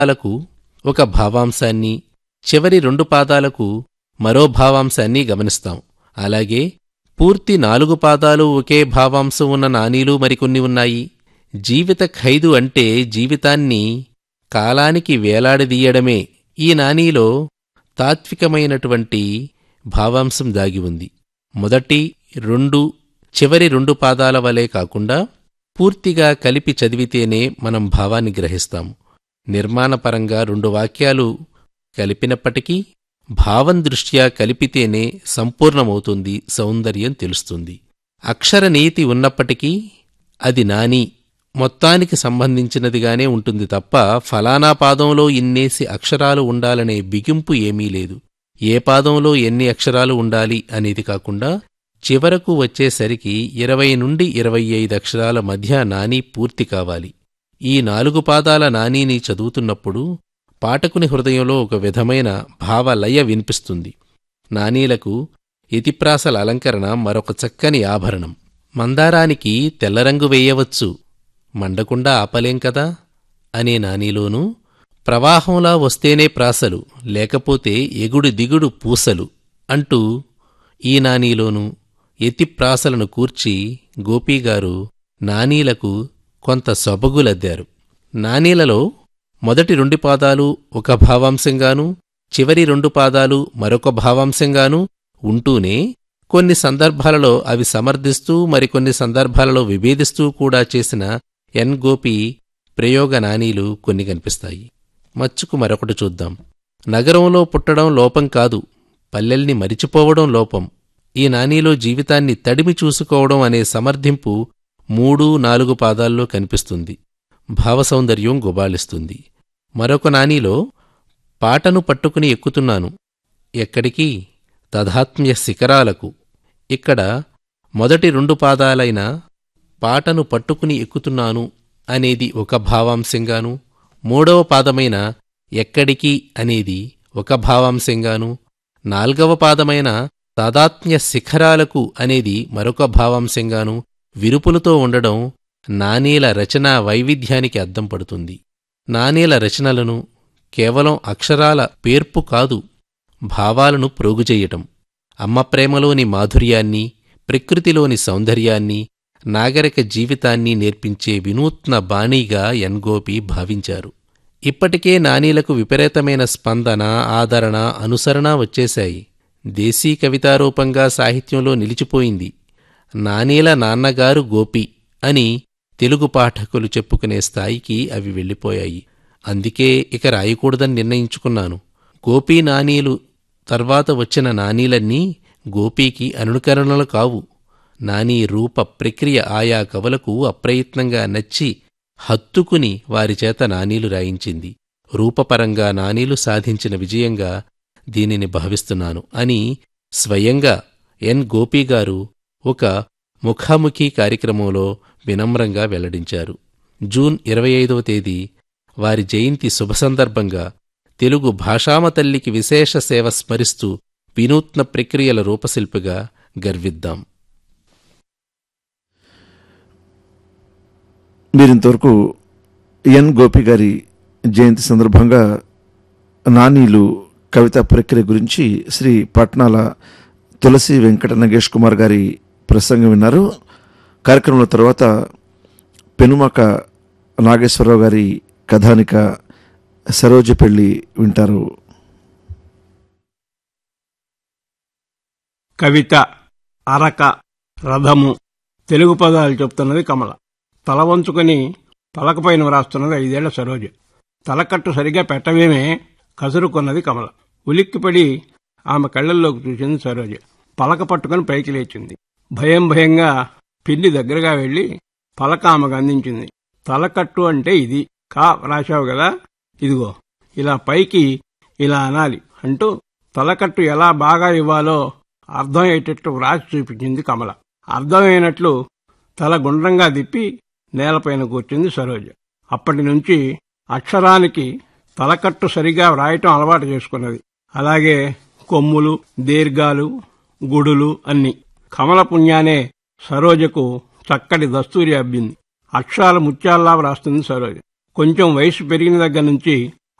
పాదాలకు ఒక భావాంశాన్ని చివరి రెండు పాదాలకు మరో భావాంశాన్ని గమనిస్తాం అలాగే పూర్తి నాలుగు పాదాలు ఒకే భావాంశం ఉన్న నానీలు మరికొన్ని ఉన్నాయి జీవిత ఖైదు అంటే జీవితాన్ని కాలానికి వేలాడదీయడమే ఈ నానీలో తాత్వికమైనటువంటి భావాంశం దాగి ఉంది మొదటి రెండు చివరి రెండు పాదాల వలె కాకుండా పూర్తిగా కలిపి చదివితేనే మనం భావాన్ని గ్రహిస్తాము నిర్మాణపరంగా రెండు వాక్యాలు కలిపినప్పటికీ భావం దృష్ట్యా కలిపితేనే సంపూర్ణమవుతుంది సౌందర్యం తెలుస్తుంది అక్షర నీతి ఉన్నప్పటికీ అది నాని మొత్తానికి సంబంధించినదిగానే ఉంటుంది తప్ప ఫలానా పాదంలో ఇన్నేసి అక్షరాలు ఉండాలనే బిగింపు ఏమీ లేదు ఏ పాదంలో ఎన్ని అక్షరాలు ఉండాలి అనేది కాకుండా చివరకు వచ్చేసరికి ఇరవై నుండి ఇరవై ఐదు అక్షరాల మధ్య నాని పూర్తి కావాలి ఈ నాలుగు పాదాల నానీని చదువుతున్నప్పుడు పాఠకుని హృదయంలో ఒక విధమైన భావలయ వినిపిస్తుంది నానీలకు ఇతిప్రాసల అలంకరణ మరొక చక్కని ఆభరణం మందారానికి తెల్లరంగు వేయవచ్చు మండకుండా ఆపలేం కదా అనే నానీలోనూ ప్రవాహంలా వస్తేనే ప్రాసలు లేకపోతే ఎగుడు దిగుడు పూసలు అంటూ ఈ నానీలోనూ ఎతిప్రాసలను కూర్చి గోపీగారు నానీలకు కొంత సొబగులద్దారు నానీలలో మొదటి రెండు పాదాలు ఒక భావాంశంగానూ చివరి రెండు పాదాలు మరొక భావాంశంగానూ ఉంటూనే కొన్ని సందర్భాలలో అవి సమర్థిస్తూ మరికొన్ని సందర్భాలలో విభేదిస్తూ కూడా చేసిన ఎన్ గోపి ప్రయోగ నానీలు కొన్ని కనిపిస్తాయి మచ్చుకు మరొకటి చూద్దాం నగరంలో పుట్టడం లోపం కాదు పల్లెల్ని మరిచిపోవడం లోపం ఈ నానీలో జీవితాన్ని తడిమి చూసుకోవడం అనే సమర్థింపు మూడు నాలుగు పాదాల్లో కనిపిస్తుంది భావసౌందర్యం గుబాళిస్తుంది మరొక నానీలో పాటను పట్టుకుని ఎక్కుతున్నాను ఎక్కడికి తదాత్మ్య శిఖరాలకు ఇక్కడ మొదటి రెండు పాదాలైన పాటను పట్టుకుని ఎక్కుతున్నాను అనేది ఒక భావాంశంగాను మూడవ పాదమైన ఎక్కడికి అనేది ఒక భావాంశంగాను నాల్గవ పాదమైన తాదాత్మ్య శిఖరాలకు అనేది మరొక భావాంశంగాను విరుపులతో ఉండడం నానీల రచనా వైవిధ్యానికి అద్దం పడుతుంది నానీల రచనలను కేవలం అక్షరాల పేర్పు కాదు భావాలను ప్రోగుచెయ్యటం అమ్మ ప్రేమలోని మాధుర్యాన్ని ప్రకృతిలోని సౌందర్యాన్ని నాగరిక జీవితాన్ని నేర్పించే వినూత్న బాణీగా ఎన్గోపి భావించారు ఇప్పటికే నానీలకు విపరీతమైన స్పందన ఆదరణ అనుసరణ వచ్చేశాయి దేశీ కవితారూపంగా సాహిత్యంలో నిలిచిపోయింది నానీల నాన్నగారు గోపి అని తెలుగు పాఠకులు చెప్పుకునే స్థాయికి అవి వెళ్ళిపోయాయి అందుకే ఇక రాయకూడదని నిర్ణయించుకున్నాను గోపీ నానీలు తర్వాత వచ్చిన నానీలన్నీ గోపీకి అనుకరణలు కావు నానీ రూప ప్రక్రియ ఆయా కవులకు అప్రయత్నంగా నచ్చి హత్తుకుని వారిచేత నానీలు రాయించింది రూపపరంగా నానీలు సాధించిన విజయంగా దీనిని భావిస్తున్నాను అని స్వయంగా ఎన్ గోపీగారు ఒక ముఖాముఖి కార్యక్రమంలో వినమ్రంగా వెల్లడించారు జూన్ ఇరవై ఐదవ తేదీ వారి జయంతి శుభ సందర్భంగా తెలుగు భాషామ తల్లికి విశేష సేవ స్మరిస్తూ వినూత్న ప్రక్రియల రూపశిల్పిగా గర్విద్దాం మీరింతవరకు ఎన్ గోపి గారి జయంతి సందర్భంగా నానీలు కవితా ప్రక్రియ గురించి శ్రీ పట్నాల తులసి వెంకట నగేష్ కుమార్ గారి ప్రసంగం విన్నారు కార్యక్రమంలో తర్వాత పెనుమక నాగేశ్వరరావు గారి కథానిక సరోజ పెళ్లి వింటారు కవిత అరక రథము తెలుగు పదాలు చెప్తున్నది కమల తల వంచుకొని పలకపైన వ్రాస్తున్నది ఐదేళ్ల సరోజ తలకట్టు సరిగా పెట్టవేమే కసురుకున్నది కమల ఉలిక్కిపడి ఆమె కళ్ళల్లోకి చూసింది సరోజ పలక పట్టుకుని పైకి లేచింది భయం భయంగా పిల్లి దగ్గరగా వెళ్లి పలక ఆమెకు అందించింది తలకట్టు అంటే ఇది కా రాశావు కదా ఇదిగో ఇలా పైకి ఇలా అనాలి అంటూ తలకట్టు ఎలా బాగా ఇవ్వాలో అర్థమయ్యేటట్టు వ్రాసి చూపించింది కమల అర్థమైనట్లు తల గుండ్రంగా తిప్పి నేలపైన కూర్చుంది సరోజ అప్పటి నుంచి అక్షరానికి తలకట్టు సరిగా వ్రాయటం అలవాటు చేసుకున్నది అలాగే కొమ్ములు దీర్ఘాలు గుడులు అన్ని కమల పుణ్యానే సరోజకు చక్కటి దస్తూరి అబ్బింది అక్షరాలు ముత్యాల్లా వ్రాస్తుంది సరోజ కొంచెం వయసు పెరిగిన దగ్గర నుంచి